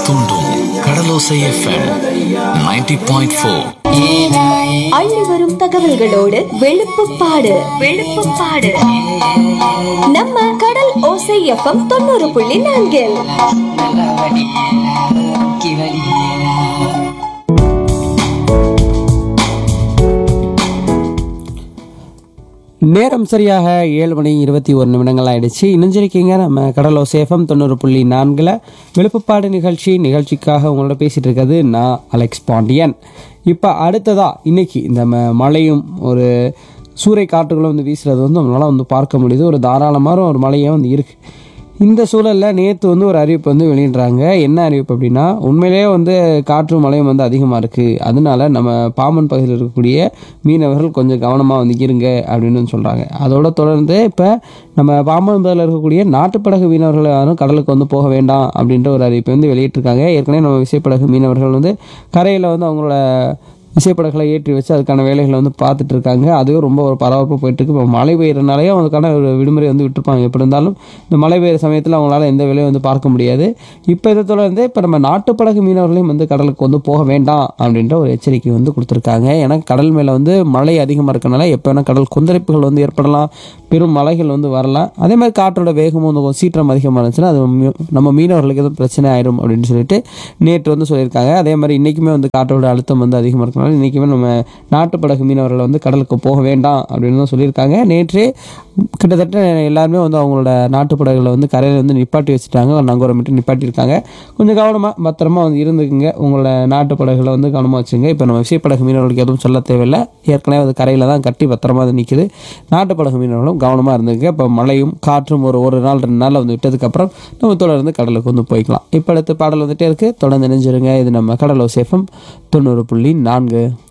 தூண்டும் கடலோசை FM 90.4 point four அள்ளி வரும் தகவல்களோடு வெளுப்புப்பாடு வெளுப்புப்பாடு நம்ம கடல் ஓசை எஃப்எம் தொண்ணூறு புள்ளி நான்கில் நல்லா வடி கி வடி நேரம் சரியாக ஏழு மணி இருபத்தி ஒரு நிமிடங்கள் ஆயிடுச்சு இணைஞ்சிருக்கீங்க நம்ம கடலோ சேஃபம் தொண்ணூறு புள்ளி நான்கில் விழுப்புப்பாடு நிகழ்ச்சி நிகழ்ச்சிக்காக உங்களோட பேசிகிட்டு இருக்கிறது நான் அலெக்ஸ் பாண்டியன் இப்போ அடுத்ததா இன்னைக்கு இந்த ம- மழையும் ஒரு சூறை காற்றுகளும் வந்து வீசுறது வந்து நம்மளால் வந்து பார்க்க முடியுது ஒரு தாராளமான ஒரு மழையே வந்து இருக்குது இந்த சூழலில் நேற்று வந்து ஒரு அறிவிப்பு வந்து வெளியிடுறாங்க என்ன அறிவிப்பு அப்படின்னா உண்மையிலேயே வந்து காற்றும் மழையும் வந்து அதிகமாக இருக்குது அதனால நம்ம பாம்பன் பகுதியில் இருக்கக்கூடிய மீனவர்கள் கொஞ்சம் கவனமாக வந்து இருங்க அப்படின்னு வந்து சொல்கிறாங்க அதோட தொடர்ந்து இப்போ நம்ம பாம்பன் பகுதியில் இருக்கக்கூடிய நாட்டுப்படகு மீனவர்கள் யாரும் கடலுக்கு வந்து போக வேண்டாம் அப்படின்ற ஒரு அறிவிப்பை வந்து வெளியிட்டிருக்காங்க ஏற்கனவே நம்ம விசைப்படகு மீனவர்கள் வந்து கரையில் வந்து அவங்களோட விசைப்படகளை ஏற்றி வச்சு அதுக்கான வேலைகளை வந்து பார்த்துட்டு இருக்காங்க அதுவே ரொம்ப ஒரு பரபரப்பாக போயிட்டு இருக்கு இப்போ மழை பெய்யறனாலே அதுக்கான ஒரு விடுமுறை வந்து விட்டுருப்பாங்க எப்படி இருந்தாலும் இந்த மழை பெய்யுற சமயத்தில் அவங்களால எந்த வேலையும் வந்து பார்க்க முடியாது இப்போ இதை தொடர்ந்து இப்போ நம்ம நாட்டுப்படகு மீனவர்களையும் வந்து கடலுக்கு வந்து போக வேண்டாம் அப்படின்ற ஒரு எச்சரிக்கை வந்து கொடுத்துருக்காங்க ஏன்னா கடல் மேலே வந்து மழை அதிகமாக இருக்கனால எப்போ வேணால் கடல் கொந்தளிப்புகள் வந்து ஏற்படலாம் பெரும் மலைகள் வந்து வரலாம் அதே மாதிரி காற்றோட வேகமும் வந்து கொஞ்சம் சீற்றம் அதிகமாக இருந்துச்சுன்னா அது மீ- நம்ம மீனவர்களுக்கு எதுவும் பிரச்சனை ஆயிடும் அப்படின்னு சொல்லிட்டு நேற்று வந்து சொல்லியிருக்காங்க அதே மாதிரி இன்றைக்குமே வந்து காற்றோட அழுத்தம் வந்து அதிகமாக இருக்கனால இன்றைக்குமே நம்ம நாட்டுப்படகு மீனவர்கள் வந்து கடலுக்கு போக வேண்டாம் அப்படின்னு தான் சொல்லியிருக்காங்க நேற்றே கிட்டத்தட்ட எல்லாருமே வந்து அவங்களோட நாட்டுப்படகுகளை வந்து கரையில் வந்து நிப்பாட்டி வச்சுட்டாங்க நங்கூரமிட்டு நிப்பாட்டியிருக்காங்க கொஞ்சம் கவனமாக பத்திரமா வந்து இருந்துக்குங்க உங்களோட நாட்டுப்படகுகளை வந்து கவனமாக வச்சுங்க இப்போ நம்ம விசைப்படகு மீனவர்களுக்கு எதுவும் சொல்ல தேவையில்லை ஏற்கனவே அது கரையில் தான் கட்டி பத்திரமா வந்து நிற்குது நாட்டுப்படகு மீனவர்களும் கவனமாக இருந்துங்க இப்போ மழையும் காற்றும் ஒரு ஒரு நாள் ரெண்டு நாளில் வந்து விட்டதுக்கப்புறம் நம்ம தொடர்ந்து கடலுக்கு வந்து போய்க்கலாம் இப்போ அடுத்து பாடல் வந்துட்டே இருக்குது தொடர்ந்து நினைஞ்சிருங்க இது நம்ம கடலோ சேஃபம் தொண்ணூறு புள்ளி நான்கு